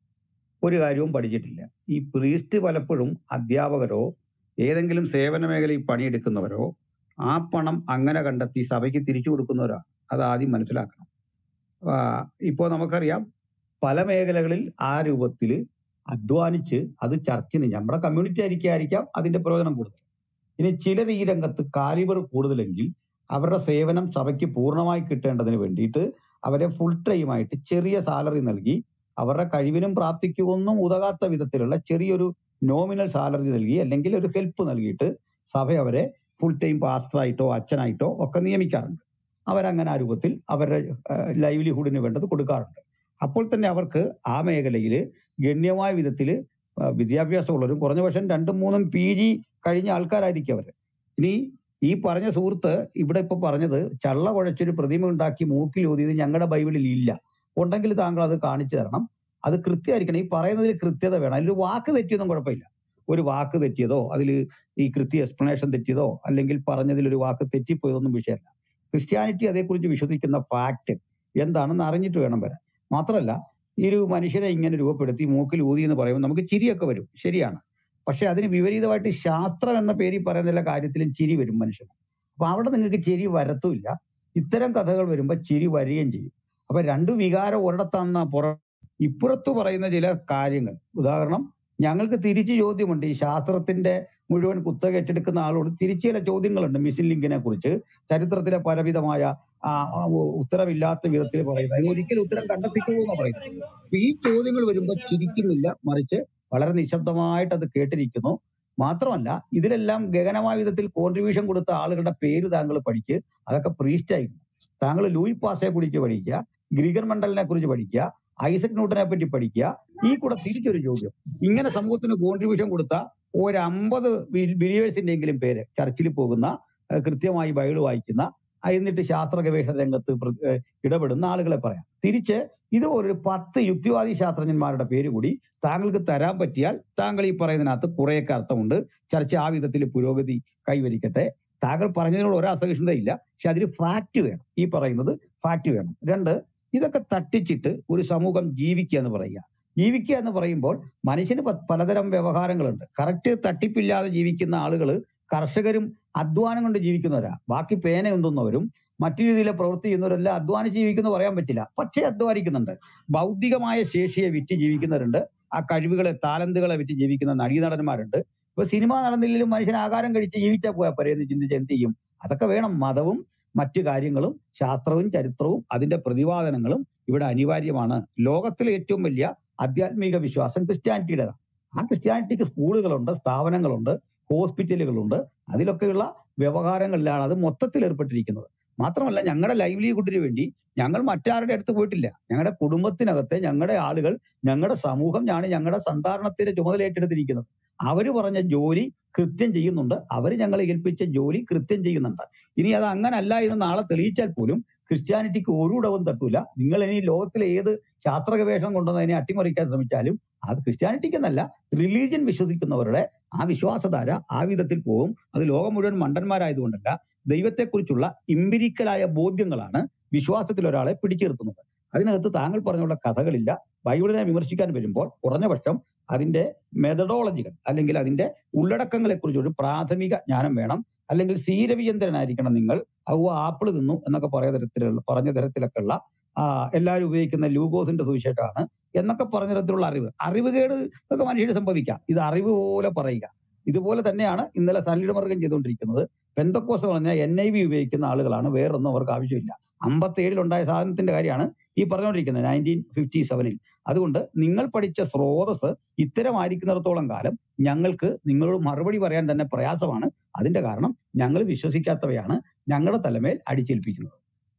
ഒരു കാര്യവും പഠിച്ചിട്ടില്ല ഈ പ്രീസ്റ്റ് പലപ്പോഴും അധ്യാപകരോ ഏതെങ്കിലും സേവന മേഖലയിൽ പണിയെടുക്കുന്നവരോ ആ പണം അങ്ങനെ കണ്ടെത്തി സഭയ്ക്ക് തിരിച്ചു കൊടുക്കുന്നവരാണ് അത് ആദ്യം മനസ്സിലാക്കണം ആ, ഇപ്പോ നമുക്കറിയാം പല മേഖലകളിൽ ആ രൂപത്തിൽ അധ്വാനിച്ച് അത് ചർച്ചിന് നമ്മുടെ കമ്മ്യൂണിറ്റി ആയിരിക്കും അതിന്റെ പ്രയോജനം കൂടുതൽ ഇനി ചിലർ ഈ രംഗത്ത് കാലിബർ കൂടുതലെങ്കിൽ അവരുടെ സേവനം സഭയ്ക്ക് പൂർണ്ണമായി കിട്ടേണ്ടതിന് വേണ്ടിയിട്ട് അവരെ ഫുൾ ടൈം ആയിട്ട് ചെറിയ സാലറി നൽകി അവരുടെ കഴിവിനും പ്രാപ്തിക്കും ഒന്നും ഉതകാത്ത വിധത്തിലുള്ള ചെറിയൊരു നോമിനൽ സാലറി നൽകി അല്ലെങ്കിൽ ഒരു ഹെൽപ്പ് നൽകിയിട്ട് സഭ അവരെ ഫുൾ ടൈം പാസ്റ്ററായിട്ടോ അച്ഛനായിട്ടോ ഒക്കെ നിയമിക്കാറുണ്ട് അവരങ്ങനെ ആ രൂപത്തിൽ അവരുടെ ലൈവ്ലിഹുഡിന് വേണ്ടത് കൊടുക്കാറുണ്ട് അപ്പോൾ തന്നെ അവർക്ക് ആ മേഖലയിൽ ഗണ്യമായ വിധത്തിൽ വിദ്യാഭ്യാസമുള്ളവരും കുറഞ്ഞ പക്ഷം രണ്ടും മൂന്നും പി ജി കഴിഞ്ഞ ആൾക്കാരായിരിക്കും അവർ ഇനി ഈ പറഞ്ഞ സുഹൃത്ത് ഇവിടെ ഇപ്പൊ പറഞ്ഞത് ചള്ള കുഴച്ചൊരു പ്രതിമ ഉണ്ടാക്കി മൂക്കിൽ ഊതിയത് ഞങ്ങളുടെ ബൈബിളിൽ ഇല്ല ഉണ്ടെങ്കിൽ താങ്കൾ അത് കാണിച്ചു തരണം അത് കൃത്യമായിരിക്കണം ഈ പറയുന്നതിൽ കൃത്യത വേണം അതിൽ വാക്ക് തെറ്റിയൊന്നും കുഴപ്പമില്ല ഒരു വാക്ക് തെറ്റിയതോ അതിൽ ഈ കൃത്യ എക്സ്പ്ലനേഷൻ തെറ്റിയതോ അല്ലെങ്കിൽ പറഞ്ഞതിൽ ഒരു വാക്ക് തെറ്റിപ്പോയതൊന്നും വിഷയമല്ല ക്രിസ്ത്യാനിറ്റി അതേക്കുറിച്ച് വിശ്വസിക്കുന്ന ഫാക്ട് എന്താണെന്ന് അറിഞ്ഞിട്ട് വേണം വരാൻ മാത്രമല്ല ഈ ഒരു മനുഷ്യനെ ഇങ്ങനെ രൂപപ്പെടുത്തി മൂക്കിൽ ഊതി എന്ന് പറയുമ്പോൾ നമുക്ക് ചിരിയൊക്കെ വരും ശരിയാണ് പക്ഷെ അതിന് വിപരീതമായിട്ട് ശാസ്ത്രം എന്ന പേരിൽ പറയുന്ന കാര്യത്തിലും ചിരി വരും മനുഷ്യന് അപ്പൊ അവിടെ നിങ്ങൾക്ക് ചിരി വരത്തുമില്ല ഇത്തരം കഥകൾ വരുമ്പോൾ ചിരി വരികയും ചെയ്യും അപ്പൊ രണ്ട് വികാരം ഒരിടത്താന്ന പുറ ഇപ്പുറത്ത് പറയുന്ന ചില കാര്യങ്ങൾ ഉദാഹരണം ഞങ്ങൾക്ക് തിരിച്ചു ചോദ്യമുണ്ട് ഈ ശാസ്ത്രത്തിന്റെ മുഴുവൻ കുത്തക ഏറ്റെടുക്കുന്ന ആളോട് തിരിച്ചു ചില ചോദ്യങ്ങളുണ്ട് മിസിൻ ലിങ്കിനെ കുറിച്ച് ചരിത്രത്തിലെ പലവിധമായ ആ, ആ, ഉ- ഉത്തരമില്ലാത്ത വിധത്തിൽ പറയുന്നത് അതിന് ഒരിക്കലും ഉത്തരം കണ്ടെത്തിക്കുള്ളൂ എന്നാ പറയുന്നത് അപ്പൊ ഈ ചോദ്യങ്ങൾ വരുമ്പോൾ ചിരിക്കുന്നില്ല മറിച്ച് വളരെ നിശബ്ദമായിട്ട് അത് കേട്ടിരിക്കുന്നു മാത്രമല്ല ഇതിലെല്ലാം ഗഗനമായ വിധത്തിൽ കോൺട്രിബ്യൂഷൻ കൊടുത്ത ആളുകളുടെ പേര് താങ്കൾ പഠിക്ക് അതൊക്കെ പ്രീസ്റ്റ് ആയിരുന്നു താങ്കൾ ലൂയി പാസ്റ്റയെ കുറിച്ച് പഠിക്കുക ഗ്രിഗർ മണ്ഡലിനെ കുറിച്ച് പഠിക്കുക ഐസക് ന്യൂട്ടനെ പറ്റി പഠിക്കുക ഈ കൂടെ തിരിച്ചൊരു ചോദ്യം ഇങ്ങനെ സമൂഹത്തിന് കോൺട്രിബ്യൂഷൻ കൊടുത്ത ഒരു അമ്പത് ബിലീവേഴ്സിന്റെ എങ്കിലും പേര് ചർച്ചിൽ പോകുന്ന ഏഹ് കൃത്യമായി ബൈബിൾ വായിക്കുന്ന ആ, എന്നിട്ട് ശാസ്ത്ര ഗവേഷണ രംഗത്ത് പ്ര- ഏഹ് ഇടപെടുന്ന ആളുകളെ പറയാം തിരിച്ച് ഇത് ഒരു പത്ത് യുക്തിവാദി ശാസ്ത്രജ്ഞന്മാരുടെ പേര് കൂടി താങ്കൾക്ക് തരാൻ പറ്റിയാൽ താങ്കൾ ഈ പറയുന്നതിനകത്ത് കുറേയൊക്കെ അർത്ഥമുണ്ട് ചർച്ച ആ വിധത്തിൽ പുരോഗതി കൈവരിക്കട്ടെ താങ്കൾ പറഞ്ഞതിനോട് ഒരു അസഹിഷ്ണുതയില്ല പക്ഷെ അതിന് ഫാക്ട് വേണം ഈ പറയുന്നത് ഫാക്ട് വേണം രണ്ട് ഇതൊക്കെ തട്ടിച്ചിട്ട് ഒരു സമൂഹം ജീവിക്കുക എന്ന് പറയുക ജീവിക്കുക എന്ന് പറയുമ്പോൾ മനുഷ്യന് പ- പലതരം വ്യവഹാരങ്ങളുണ്ട് കറക്റ്റ് തട്ടിപ്പില്ലാതെ ജീവിക്കുന്ന ആളുകൾ കർഷകരും അധ്വാനം കൊണ്ട് ജീവിക്കുന്നവരാ ബാക്കി പേന ഉന്തുന്നവരും മറ്റു രീതിയിലെ പ്രവൃത്തി ചെയ്യുന്നവരെല്ലാം അധ്വാനിച്ച് ജീവിക്കുന്ന പറയാൻ പറ്റില്ല പക്ഷേ അധ്വാനിക്കുന്നുണ്ട് ഭൗതികമായ ശേഷിയെ വിറ്റ് ജീവിക്കുന്നവരുണ്ട് ആ കഴിവുകളെ താലന്തുകളെ വിറ്റ് ജീവിക്കുന്ന നടീനടന്മാരുണ്ട് ഇപ്പൊ സിനിമ നടന്നില്ലെങ്കിലും മനുഷ്യൻ ആഹാരം കഴിച്ച് ജീവിച്ചാൽ പോയാൽ പരയെന്ന് ചിന്തിച്ച് എന്ത് ചെയ്യും അതൊക്കെ വേണം മതവും മറ്റു കാര്യങ്ങളും ശാസ്ത്രവും ചരിത്രവും അതിന്റെ പ്രതിപാദനങ്ങളും ഇവിടെ അനിവാര്യമാണ് ലോകത്തിലെ ഏറ്റവും വലിയ ആധ്യാത്മിക വിശ്വാസം ക്രിസ്ത്യാനിറ്റിയുടേതാണ് ആ ക്രിസ്ത്യാനിറ്റിക്ക് സ്കൂളുകളുണ്ട് സ്ഥാപനങ്ങളുണ്ട് ഹോസ്പിറ്റലുകളുണ്ട് അതിലൊക്കെയുള്ള വ്യവഹാരങ്ങളിലാണ് അത് മൊത്തത്തിൽ ഏർപ്പെട്ടിരിക്കുന്നത് മാത്രമല്ല ഞങ്ങളുടെ ലൈവ്ലിഹുഡിന് വേണ്ടി ഞങ്ങൾ മറ്റാരുടെ അടുത്ത് പോയിട്ടില്ല ഞങ്ങളുടെ കുടുംബത്തിനകത്തെ ഞങ്ങളുടെ ആളുകൾ ഞങ്ങളുടെ സമൂഹം ഞാൻ ഞങ്ങളുടെ സന്ധാരണത്തിന്റെ ചുമതല ഏറ്റെടുത്തിരിക്കുന്നത് അവര് പറഞ്ഞ ജോലി കൃത്യം ചെയ്യുന്നുണ്ട് അവർ ഞങ്ങളെ ഏൽപ്പിച്ച ജോലി കൃത്യം ചെയ്യുന്നുണ്ട് ഇനി അത് അങ്ങനല്ല എന്ന് നാളെ തെളിയിച്ചാൽ പോലും ക്രിസ്ത്യാനിറ്റിക്ക് ഒരു ഇടവും തട്ടൂല നിങ്ങൾ ഇനി ലോകത്തിലെ ഏത് ശാസ്ത്ര ഗവേഷണം കൊണ്ടുവന്ന് അതിനെ അട്ടിമറിക്കാൻ ശ്രമിച്ചാലും അത് ക്രിസ്ത്യാനിറ്റിക്ക് എന്നല്ല റിലീജിയൻ വിശ്വസിക്കുന്നവരുടെ ആ വിശ്വാസധാര ആ വിധത്തിൽ പോകും അത് ലോകം മുഴുവൻ മണ്ടന്മാരായതുകൊണ്ടല്ല ദൈവത്തെക്കുറിച്ചുള്ള ഇമ്പിരിക്കലായ ബോധ്യങ്ങളാണ് വിശ്വാസത്തിൽ ഒരാളെ പിടിച്ചു നിർത്തുന്നത് അതിനകത്ത് താങ്കൾ പറഞ്ഞുള്ള കഥകളില്ല ബൈബിളിനെ വിമർശിക്കാൻ വരുമ്പോൾ കുറഞ്ഞ പക്ഷം അതിന്റെ മെത്തഡോളജികൾ അല്ലെങ്കിൽ അതിന്റെ ഉള്ളടക്കങ്ങളെ കുറിച്ച് ഒരു പ്രാഥമിക ജ്ഞാനം വേണം അല്ലെങ്കിൽ സീരവിചന്ദ്രനായിരിക്കണം നിങ്ങൾ ഔ ആപ്പിൾ തിന്നു എന്നൊക്കെ പറയ തരത്തിലുള്ള പറഞ്ഞ തരത്തിലൊക്കെ ഉള്ള ആ എല്ലാവരും ഉപയോഗിക്കുന്ന ലൂഗോസിന്റെ സുവിശേഷമാണ് എന്നൊക്കെ പറഞ്ഞ തരത്തിലുള്ള അറിവ് അറിവുകേട് ഒക്കെ മനുഷ്യന് സംഭവിക്കാം ഇത് അറിവ് പോലെ പറയുക ഇതുപോലെ തന്നെയാണ് ഇന്നലെ സലിഡമർഗം ചെയ്തുകൊണ്ടിരിക്കുന്നത് പെന്തക്കോസ് പറഞ്ഞാൽ എൻ ഐ വി ഉപയോഗിക്കുന്ന ആളുകളാണ് വേറൊന്നും അവർക്ക് ആവശ്യമില്ല അമ്പത്തി ഏഴിലുണ്ടായ സാധനത്തിന്റെ കാര്യമാണ് ഈ പറഞ്ഞുകൊണ്ടിരിക്കുന്നത് നയൻറ്റീൻ ഫിഫ്റ്റി സെവനിൽ അതുകൊണ്ട് നിങ്ങൾ പഠിച്ച സ്രോതസ് ഇത്തരമായിരിക്കുന്നിടത്തോളം കാലം ഞങ്ങൾക്ക് നിങ്ങളോട് മറുപടി പറയാൻ തന്നെ പ്രയാസമാണ് അതിന്റെ കാരണം ഞങ്ങൾ വിശ്വസിക്കാത്തവയാണ് ഞങ്ങളുടെ തലമേൽ അടിച്ചേൽപ്പിക്കുന്നത്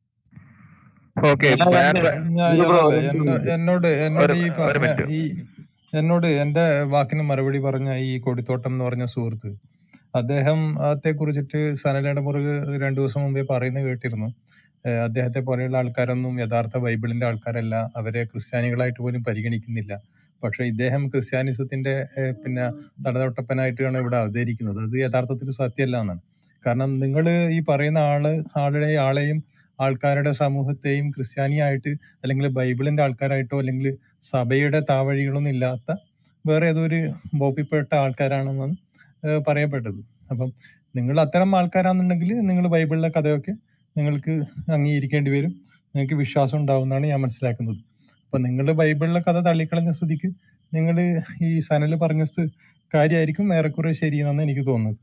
ഓക്കെ ഞാൻ എന്റെ ഞാൻ ഇത് ബ്രോ യാദവ്, ഒരു എന്നോ- മിനിറ്റ് എന്നോട് എന്നോട് ഒരു ഈ ഒരു പറഞ്ഞ മിനിറ്റ് ഈ എന്നോട് എന്റെ വാക്കിന് മറുപടി പറഞ്ഞ ഈ കൊടിത്തോട്ടം എന്ന് പറഞ്ഞ സുഹൃത്ത് അദ്ദേഹം അതെ കുറിച്ചിട്ട് സനലയുടെ മുറുക് രണ്ടു ദിവസം മുമ്പേ പറയുന്നത് കേട്ടിരുന്നു ഏഹ് അദ്ദേഹത്തെ പോലെയുള്ള ആൾക്കാരൊന്നും യഥാർത്ഥ ബൈബിളിന്റെ ആൾക്കാരല്ല അവരെ ക്രിസ്ത്യാനികളായിട്ട് പോലും പരിഗണിക്കുന്നില്ല പക്ഷെ ഇദ്ദേഹം ക്രിസ്ത്യാനിസത്തിന്റെ ഏഹ് പിന്നെ തടതൊട്ടപ്പനായിട്ടാണ് ഇവിടെ അവതരിക്കുന്നത് അത് യഥാർത്ഥത്തിൽ സത്യമല്ല എന്നാണ് കാരണം നിങ്ങൾ ഈ പറയുന്ന ആള് ആളുടെ ആളെയും ആൾക്കാരുടെ സമൂഹത്തെയും ക്രിസ്ത്യാനിയായിട്ട് അല്ലെങ്കിൽ ബൈബിളിന്റെ ആൾക്കാരായിട്ടോ അല്ലെങ്കിൽ സഭയുടെ താവഴികളൊന്നും ഇല്ലാത്ത വേറെ ഏതോ ഒരു ബോപ്പിപ്പെട്ട ആൾക്കാരാണെന്നാണ് ഏഹ് പറയപ്പെട്ടത് അപ്പം നിങ്ങൾ അത്തരം ആൾക്കാരാണെന്നുണ്ടെങ്കിൽ നിങ്ങൾ ബൈബിളിലെ കഥയൊക്കെ നിങ്ങൾക്ക് അംഗീകരിക്കേണ്ടി വരും നിങ്ങൾക്ക് വിശ്വാസം ഉണ്ടാവുമെന്നാണ് ഞാൻ മനസ്സിലാക്കുന്നത് അപ്പൊ നിങ്ങൾ ബൈബിളിലെ കഥ തള്ളിക്കളഞ്ഞ സ്ഥിതിക്ക് നിങ്ങൾ ഈ സനല് പറഞ്ഞ സ്ഥ- കാര്യമായിരിക്കും ഏറെക്കുറെ ശരിയെന്നാണ് എനിക്ക് തോന്നുന്നത്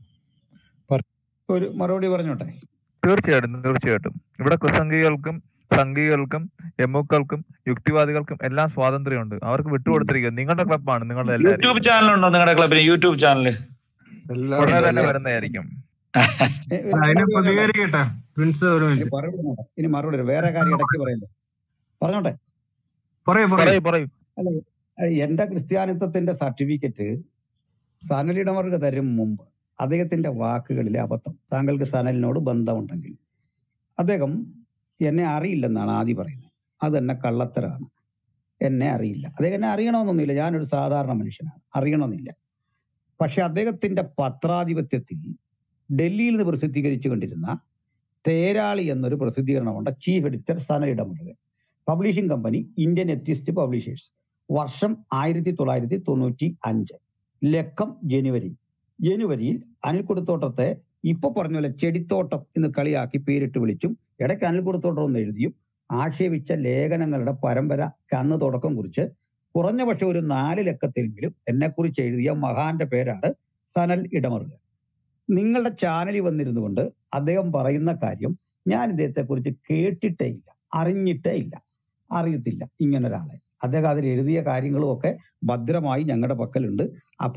ഒരു മറുപടി പറഞ്ഞോട്ടെ തീർച്ചയായിട്ടും തീർച്ചയായിട്ടും ഇവിടെ കുസംഗികൾക്കും സംഘികൾക്കും എമ്മുക്കൾക്കും യുക്തിവാദികൾക്കും എല്ലാം സ്വാതന്ത്ര്യമുണ്ട് അവർക്ക് വിട്ടുകൊടുത്തിരിക്കുക നിങ്ങളുടെ ക്ലബ്ബാണ് നിങ്ങളുടെ യൂട്യൂബ് എല്ലാവരും ചാനൽ ഉണ്ടോ നിങ്ങളുടെ ക്ലബിന് യൂട്യൂബ് ചാനൽ എല്ലാം ഉടനെ ഉണ്ട് തന്നെ എല്ലാം വരുന്നതായിരിക്കും ഏ, ഒരു അതിനെ മറുപടി പറഞ്ഞോട്ടെ പ്രതികരിക്കട്ടെ പ്രിൻസ് ഒരു ഇനി മിനിറ്റ് മറുപടി പറഞ്ഞോട്ടെ ഇനി മറുപടി തരാം. വേറെ കാര്യം ഇടയ്ക്ക് പറയല്ലോ പറഞ്ഞോട്ടെ പറയൂ പറയൂ പറയൂ പറയൂ അല്ല ഏഹ് എന്റെ ക്രിസ്ത്യാനിത്വത്തിന്റെ സർട്ടിഫിക്കറ്റ് സനലിടമർക്ക് തരും മുമ്പ് അദ്ദേഹത്തിന്റെ വാക്കുകളിലെ അബദ്ധം താങ്കൾക്ക് സനലിനോട് ബന്ധമുണ്ടെങ്കിൽ അദ്ദേഹം എന്നെ അറിയില്ലെന്നാണ് ആദ്യം പറയുന്നത് അത് എന്നെ കള്ളത്തരാണ് എന്നെ അറിയില്ല അദ്ദേഹം എന്നെ അറിയണമെന്നൊന്നുമില്ല ഞാനൊരു സാധാരണ മനുഷ്യനാണ് അറിയണമെന്നില്ല പക്ഷെ അദ്ദേഹത്തിന്റെ പത്രാധിപത്യത്തിൽ ഡൽഹിയിൽ നിന്ന് പ്രസിദ്ധീകരിച്ചു കൊണ്ടിരുന്ന തേരാളി എന്നൊരു പ്രസിദ്ധീകരണമുണ്ട് ചീഫ് എഡിറ്റർ സനലിടമുള്ളത് publishing company Indian atheist publishers വർഷം ആയിരത്തി തൊള്ളായിരത്തി തൊണ്ണൂറ്റി അഞ്ച് ലക്കം ജനുവരി ജനുവരിയിൽ അനിൽ കുടുത്തോട്ടത്തെ ഇപ്പൊ പറഞ്ഞ പോലെ ചെടിത്തോട്ടം എന്ന് കളിയാക്കി പേരിട്ട് വിളിച്ചും ഇടയ്ക്ക് അനിൽ കുടുത്തോട്ടം എന്ന് എഴുതിയും ആക്ഷേപിച്ച ലേഖനങ്ങളുടെ പരമ്പര കന്ന് തുടക്കം കുറിച്ച് കുറഞ്ഞ പക്ഷെ ഒരു നാല് ലക്കത്തിലെങ്കിലും എന്നെക്കുറിച്ച് എഴുതിയ മഹാന്റെ പേരാണ് സനൽ ഇടമറുക നിങ്ങളുടെ ചാനലിൽ വന്നിരുന്നു കൊണ്ട് അദ്ദേഹം പറയുന്ന കാര്യം ഞാൻ ഇദ്ദേഹത്തെ കുറിച്ച് കേട്ടിട്ടേ ഇല്ല അറിഞ്ഞിട്ടേ ഇല്ല അറിയത്തില്ല ഇങ്ങനെ ഒരാളെ അദ്ദേഹം അതിൽ എഴുതിയ കാര്യങ്ങളും ഒക്കെ ഭദ്രമായി ഞങ്ങളുടെ പക്കലുണ്ട് അപ്പോൾ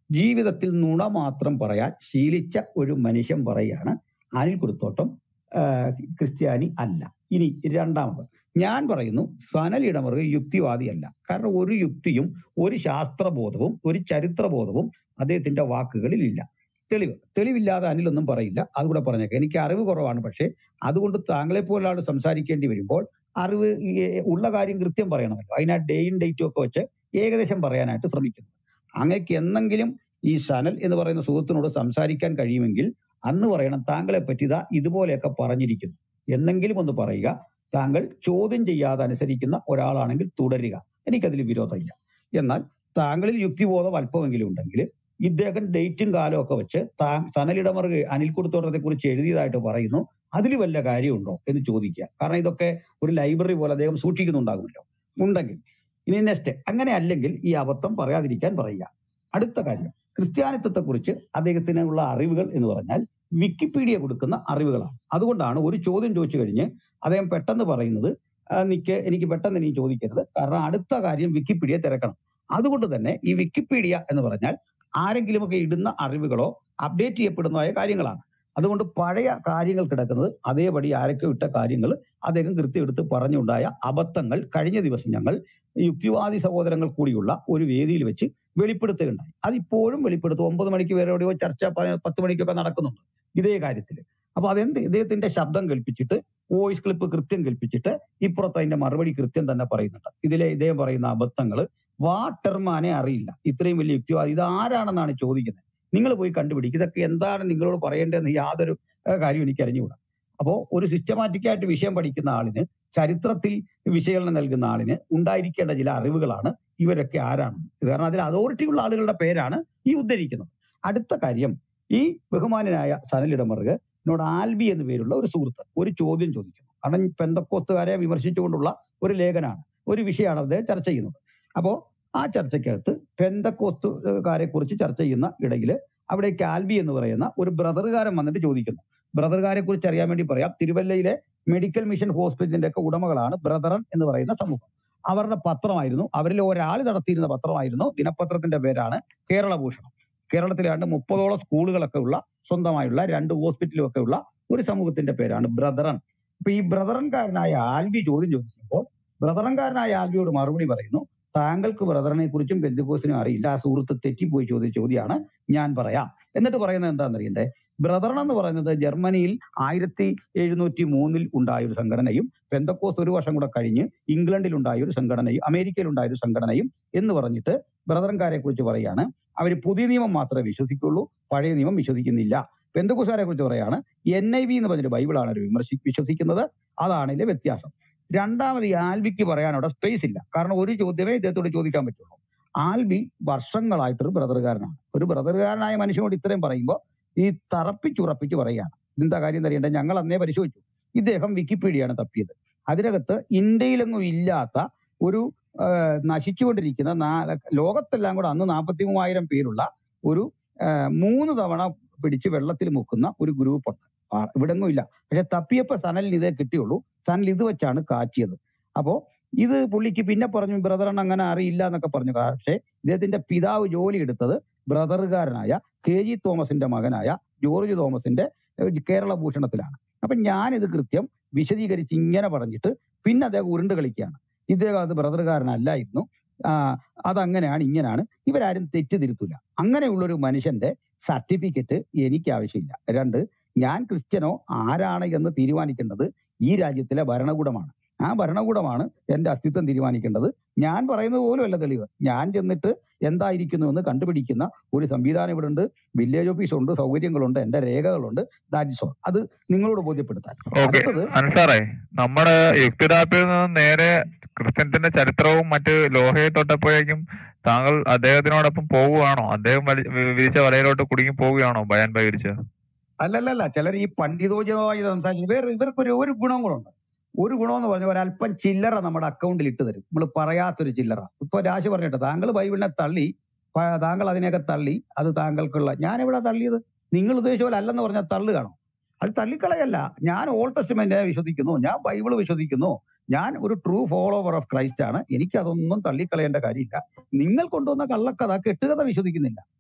ജീവിതത്തിൽ നുണ മാത്രം പറയാൻ ശീലിച്ച ഒരു മനുഷ്യൻ പറയാണ് അനിൽ കുരുത്തോട്ടം ആ, ക്രിസ്ത്യാനി അല്ല ഇനി രണ്ടാമത് ഞാൻ പറയുന്നു സനൽ ഇടമറുക യുക്തിവാദിയല്ല കാരണം ഒരു യുക്തിയും ഒരു ശാസ്ത്രബോധവും ഒരു ചരിത്രബോധവും അദ്ദേഹത്തിന്റെ വാക്കുകളിൽ ഇല്ല തെളിവ് തെളിവില്ലാതെ അനിലൊന്നും പറയില്ല അതുകൂടെ പറഞ്ഞേക്കാം എനിക്ക് അറിവ് കുറവാണ് പക്ഷേ അതുകൊണ്ട് താങ്കളെ പോലെ ആൾ സംസാരിക്കേണ്ടി വരുമ്പോൾ അറിവ് ഈ ഉള്ള കാര്യം കൃത്യം പറയണമല്ലോ അതിനാ ഡേയും ഡേറ്റും ഒക്കെ വെച്ച് ഏകദേശം പറയാനായിട്ട് ശ്രമിക്കുന്നു അങ്ങക്ക് എന്നെങ്കിലും ഈ സനൽ എന്ന് പറയുന്ന സുഹൃത്തിനോട് സംസാരിക്കാൻ കഴിയുമെങ്കിൽ അന്ന് പറയണം താങ്കളെ പറ്റി ഇതാ ഇതുപോലെയൊക്കെ പറഞ്ഞിരിക്കുന്നു എന്നെങ്കിലും ഒന്ന് പറയുക താങ്കൾ ചോദ്യം ചെയ്യാതെ അനുസരിക്കുന്ന ഒരാളാണെങ്കിൽ തുടരുക എനിക്കതിൽ വിരോധമില്ല എന്നാൽ താങ്കളിൽ യുക്തിബോധം അല്പമെങ്കിലും ഉണ്ടെങ്കിൽ ഇദ്ദേഹം ഡേറ്റും കാലവും ഒക്കെ വെച്ച് താ സനലിടമറുക അനിൽ കുടുത്തോട്ടത്തെ കുറിച്ച് എഴുതിയതായിട്ട് പറയുന്നു അതിൽ വല്ല കാര്യമുണ്ടോ എന്ന് ചോദിക്കുക കാരണം ഇതൊക്കെ ഒരു ലൈബ്രറി പോലെ അദ്ദേഹം സൂക്ഷിക്കുന്നുണ്ടാകുമല്ലോ ഉണ്ടെങ്കിൽ ഇനി നെക്സ്റ്റ് അങ്ങനെ അല്ലെങ്കിൽ ഈ അബദ്ധം പറയാതിരിക്കാൻ പറയുക അടുത്ത കാര്യം ക്രിസ്ത്യാനിത്വത്തെ കുറിച്ച് അദ്ദേഹത്തിനുള്ള അറിവുകൾ എന്ന് പറഞ്ഞാൽ വിക്കിപീഡിയ കൊടുക്കുന്ന അറിവുകളാണ് അതുകൊണ്ടാണ് ഒരു ചോദ്യം ചോദിച്ചു കഴിഞ്ഞ് അദ്ദേഹം പെട്ടെന്ന് പറയുന്നത് "ആ, നിക്ക് എനിക്ക് പെട്ടെന്ന് നീ ചോദിക്കരുത് കാരണം അടുത്ത കാര്യം വിക്കിപീഡിയ തിരക്കണം അതുകൊണ്ട് തന്നെ ഈ വിക്കിപീഡിയ എന്ന് പറഞ്ഞാൽ ആരെങ്കിലുമൊക്കെ ഇടുന്ന അറിവുകളോ അപ്ഡേറ്റ് ചെയ്യപ്പെടുന്നതായ കാര്യങ്ങളാണ് അതുകൊണ്ട് പഴയ കാര്യങ്ങൾ കിടക്കുന്നത് അതേപടി ആരൊക്കെ ഇട്ട കാര്യങ്ങൾ അദ്ദേഹം കൃത്യം എടുത്ത് പറഞ്ഞുണ്ടായ അബദ്ധങ്ങൾ കഴിഞ്ഞ ദിവസം ഞങ്ങൾ യുക്തിവാദി സഹോദരങ്ങൾ കൂടിയുള്ള ഒരു വേദിയിൽ വെച്ച് വെളിപ്പെടുത്തുകയുണ്ടായി അതിപ്പോഴും വെളിപ്പെടുത്തും ഒമ്പത് മണിക്ക് വരെ എവിടെയോ ചർച്ച പ- പത്ത് മണിക്കൊക്കെ നടക്കുന്നുണ്ട് ഇതേ കാര്യത്തിൽ അപ്പൊ അതെന്ത് ഇദ്ദേഹത്തിന്റെ ശബ്ദം കേൾപ്പിച്ചിട്ട് വോയിസ് ക്ലിപ്പ് കൃത്യം കേൾപ്പിച്ചിട്ട് ഇപ്പുറത്ത് അതിന്റെ മറുപടി കൃത്യം തന്നെ പറയുന്നുണ്ട് ഇതിലെ ഇദ്ദേഹം പറയുന്ന അബദ്ധങ്ങൾ വാട്ടർമാനെ അറിയില്ല ഇത്രയും വലിയ യുക്തിവാദി ഇത് ആരാണെന്നാണ് ചോദിക്കുന്നത് നിങ്ങൾ പോയി കണ്ടുപിടിക്കുക ഇതൊക്കെ എന്താണ് നിങ്ങളോട് പറയേണ്ടതെന്ന് യാതൊരു ഏഹ്, കാര്യം എനിക്ക് അറിഞ്ഞുകൂടാ അപ്പോ ഒരു സിസ്റ്റമാറ്റിക് ആയിട്ട് വിഷയം പഠിക്കുന്ന ആളിന് ചരിത്രത്തിൽ വിശകലനം നൽകുന്ന ആളിന് ഉണ്ടായിരിക്കേണ്ട ചില അറിവുകളാണ് ഇവരൊക്കെ ആരാണെന്ന് കാരണം അതിൽ അതോറിറ്റി ഉള്ള ആളുകളുടെ പേരാണ് ഈ ഉദ്ധരിക്കുന്നത് അടുത്ത കാര്യം ഈ ബഹുമാനനായ സനലിടമറുക എന്നോട് ആൽബി എന്ന് പേരുള്ള ഒരു സുഹൃത്ത് ഒരു ചോദ്യം ചോദിക്കുന്നു കാരണം പെന്തക്കോസ്തുകാരെ വിമർശിച്ചുകൊണ്ടുള്ള ഒരു ലേഖനമാണ് ഒരു വിഷയമാണ് അദ്ദേഹം ചർച്ച ചെയ്യുന്നത് അപ്പോ ആ ചർച്ചയ്ക്കകത്ത് പെന്തക്കോസ്തുകാരെ കുറിച്ച് ചർച്ച ചെയ്യുന്ന ഇടയിൽ അവിടേക്ക് ആൽബി എന്ന് പറയുന്ന ഒരു ബ്രദറുകാരൻ വന്നിട്ട് ചോദിക്കുന്നു ബ്രദറുകാരെ കുറിച്ച് അറിയാൻ വേണ്ടി പറയാം തിരുവല്ലയിലെ മെഡിക്കൽ മിഷൻ ഹോസ്പിറ്റലിന്റെ ഒക്കെ ഉടമകളാണ് ബ്രദറൻ എന്ന് പറയുന്ന സമൂഹം അവരുടെ പത്രമായിരുന്നു അവരിൽ ഒരാൾ നടത്തിയിരുന്ന പത്രമായിരുന്നു ദിനപത്രത്തിന്റെ പേരാണ് കേരളഭൂഷണം കേരളത്തിലാണ്ട് മുപ്പതോളം സ്കൂളുകളൊക്കെ ഉള്ള സ്വന്തമായുള്ള രണ്ട് ഹോസ്പിറ്റലും ഒക്കെ ഉള്ള ഒരു സമൂഹത്തിന്റെ പേരാണ് ബ്രദറൻ അപ്പൊ ഈ ബ്രദറൻകാരനായ ആൽബി ചോദ്യം ചോദിച്ചപ്പോൾ ബ്രദറൻകാരനായ ആൽബിയോട് മറുപടി പറയുന്നു താങ്കൾക്ക് ബ്രദറിനെ കുറിച്ചും ബന്ധുക്കോസിനും അറിയില്ല ആ സുഹൃത്ത് തെറ്റിപ്പോയി ചോദിച്ച ചോദ്യമാണ് ഞാൻ പറയാം എന്നിട്ട് പറയുന്നത് എന്താണെന്നറിയണ്ടേ ബ്രദറൻ എന്ന് പറയുന്നത് ജർമ്മനിയിൽ ആയിരത്തി എഴുന്നൂറ്റി മൂന്നിൽ ഉണ്ടായ ഒരു സംഘടനയും പെന്തക്കോസ് ഒരു വർഷം കൂടെ കഴിഞ്ഞ് ഇംഗ്ലണ്ടിൽ ഉണ്ടായ ഒരു സംഘടനയും അമേരിക്കയിൽ ഉണ്ടായ ഒരു സംഘടനയും എന്ന് പറഞ്ഞിട്ട് ബ്രദറൻകാരെ കുറിച്ച് പറയാണ് അവർ പുതിയ നിയമം മാത്രമേ വിശ്വസിക്കുള്ളൂ പഴയ നിയമം വിശ്വസിക്കുന്നില്ല പെന്തക്കോസുകാരെ കുറിച്ച് പറയാണ് എൻ ഐ വി എന്ന് പറഞ്ഞൊരു ബൈബിളാണ് അവർ വിമർശി വിശ്വസിക്കുന്നത് അതാണ് ഇതിലെ വ്യത്യാസം രണ്ടാമത് ഈ ആൽബിക്ക് പറയാൻ അവിടെ സ്പേസ് ഇല്ല കാരണം ഒരു ചോദ്യമേ ഇദ്ദേഹത്തോട് ചോദിക്കാൻ പറ്റുള്ളൂ ആൽബി വർഷങ്ങളായിട്ടൊരു ബ്രദറുകാരനാണ് ഒരു ബ്രദറുകാരനായ മനുഷ്യനോട് ഇത്രയും പറയുമ്പോൾ ഈ തറപ്പിച്ചുറപ്പിച്ച് പറയുകയാണ് എന്താ കാര്യം അറിയണ്ടേ ഞങ്ങൾ അന്നേ പരിശോധിച്ചു ഇദ്ദേഹം വിക്കിപീഡിയയാണ് തപ്പിയത് അതിനകത്ത് ഇന്ത്യയിലെങ്ങും ഇല്ലാത്ത ഒരു ആ, നശിച്ചുകൊണ്ടിരിക്കുന്ന നാ- ലോകത്തെല്ലാം കൂടെ അന്ന് നാൽപ്പത്തി മൂവായിരം പേരുള്ള ഒരു ആ, മൂന്ന് തവണ പിടിച്ച് വെള്ളത്തിൽ മുക്കുന്ന ഒരു ഗ്രൂപ്പുണ്ട് ആ, ഇവിടെങ്ങും ഇല്ല പക്ഷെ തപ്പിയപ്പോ സനലിന് ഇതേ കിട്ടിയുള്ളൂ സനൽ ഇത് വെച്ചാണ് കാച്ചിയത് അപ്പോ ഇത് പുള്ളിക്ക് പിന്നെ പറഞ്ഞു ബ്രദറൻ അങ്ങനെ അറിയില്ല എന്നൊക്കെ പറഞ്ഞു പക്ഷേ ഇദ്ദേഹത്തിന്റെ പിതാവ് ജോലി എടുത്തത് ബ്രദറുകാരനായ കെ ജി തോമസിന്റെ മകനായ ജോർജ് തോമസിന്റെ ഏഹ്, കേരള ഭൂഷണത്തിലാണ് അപ്പൊ ഞാനിത് കൃത്യം വിശദീകരിച്ച് ഇങ്ങനെ പറഞ്ഞിട്ട് പിന്നെ അദ്ദേഹം ഉരുണ്ട് കളിക്കുകയാണ് ഇദ്ദേഹം അത് ബ്രദറുകാരനല്ലായിരുന്നു ആ അതങ്ങനെയാണ് ഇങ്ങനെയാണ് ഇവരാരും തെറ്റ് തിരുത്തൂല അങ്ങനെയുള്ളൊരു മനുഷ്യന്റെ സർട്ടിഫിക്കറ്റ് എനിക്ക് ആവശ്യമില്ല രണ്ട് ഞാൻ ക്രിസ്ത്യനോ ആരാണ് എന്ന് തീരുമാനിക്കേണ്ടത് ഈ രാജ്യത്തിലെ ഭരണകൂടമാണ് ആ ഭരണകൂടമാണ് എന്റെ അസ്തിത്വം തീരുമാനിക്കേണ്ടത് ഞാൻ പറയുന്നത് പോലും അല്ല തെളിവ് ഞാൻ ചെന്നിട്ട് എന്തായിരിക്കുന്നു എന്ന് കണ്ടുപിടിക്കുന്ന ഒരു സംവിധാനം ഇവിടെ ഉണ്ട് വില്ലേജ് ഓഫീസ് ഉണ്ട് സൗകര്യങ്ങളുണ്ട് എന്റെ രേഖകളുണ്ട് ദാറ്റ്സ് ഓൾ അത് നിങ്ങളോട് ബോധ്യപ്പെടുത്താൻ ഓക്കെ അടുത്തത് അൻസാറേ നമ്മുടെ യുക്തിരാപ്പിൽ നിന്ന് നേരെ ക്രിസ്ത്യന്റെ ചരിത്രവും മറ്റ് ലോഹയെ തൊട്ടപ്പോഴേക്കും താങ്കൾ അദ്ദേഹത്തിനോടൊപ്പം പോവുകയാണോ അദ്ദേഹം വലി- വി- വിരിച്ച വലയിലോട്ട് കുടുങ്ങി പോവുകയാണോ ബയാൻ ബൈ വിരിച്ച അല്ലല്ലല്ല ചിലർ ഈ പണ്ഡിതോചിതമായി സംസാരിച്ചു വേറെ ഇവർക്കൊരു ഒരു ഗുണം കൂടെ ഉണ്ട് ഒരു ഗുണമെന്ന് പറഞ്ഞാൽ ഒരല്പം ചില്ലറ നമ്മുടെ അക്കൗണ്ടിൽ ഇട്ട് തരും നമ്മൾ പറയാത്തൊരു ചില്ലറ ഇപ്പൊ രാശി പറഞ്ഞിട്ട് താങ്കൾ ബൈബിളിനെ തള്ളി പ- താങ്കൾ അതിനെയൊക്കെ തള്ളി അത് താങ്കൾക്കുള്ള ഞാൻ എവിടെ തള്ളിയത് നിങ്ങൾ ഉദ്ദേശിച്ച പോലെ അല്ലെന്ന് പറഞ്ഞാൽ തള്ളുകയാണോ അത് തള്ളിക്കളയല്ല ഞാൻ ഓൾഡ് ടെസ്റ്റ്മെന്റിനെ വിശ്വസിക്കുന്നു ഞാൻ ബൈബിൾ വിശ്വസിക്കുന്നു ഞാൻ ഒരു ട്രൂ ഫോളോവർ ഓഫ് ക്രൈസ്റ്റ് ആണ് എനിക്ക് അതൊന്നും തള്ളിക്കളയേണ്ട കാര്യമില്ല നിങ്ങൾ കൊണ്ടുവന്ന കള്ളക്കഥ കെട്ടുകഥ വിശ്വസിക്കുന്നില്ല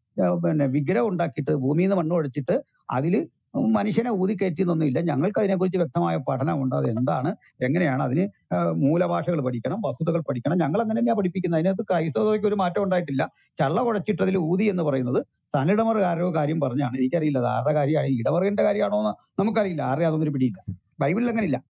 ഏഹ് പിന്നെ വിഗ്രഹം ഉണ്ടാക്കിയിട്ട് ഭൂമിയിൽ നിന്ന് മണ്ണ് ഒഴിച്ചിട്ട് അതിൽ മനുഷ്യനെ ഊതിക്കയറ്റിയെന്നൊന്നുമില്ല ഞങ്ങൾക്ക് അതിനെക്കുറിച്ച് വ്യക്തമായ പഠനമുണ്ട് അത് എന്താണ് എങ്ങനെയാണ് അതിന് ഏഹ് മൂലഭാഷകൾ പഠിക്കണം വസ്തുതകൾ പഠിക്കണം ഞങ്ങൾ അങ്ങനെ തന്നെയാണ് പഠിപ്പിക്കുന്നത് അതിനകത്ത് ക്രൈസ്തവതയ്ക്ക് ഒരു മാറ്റം ഉണ്ടായിട്ടില്ല ചള്ള കുഴച്ചിട്ടതിൽ ഊതി എന്ന് പറയുന്നത് സനിടമർ ആരോ കാര്യം പറഞ്ഞാണ് എനിക്കറിയില്ല അത് ആരുടെ കാര്യമാണ് ഇടമറിന്റെ കാര്യമാണോ എന്ന് നമുക്കറിയില്ല ആരുടെ അതൊന്നും പിടിയില്ല ബൈബിളിൽ അങ്ങനെയില്ല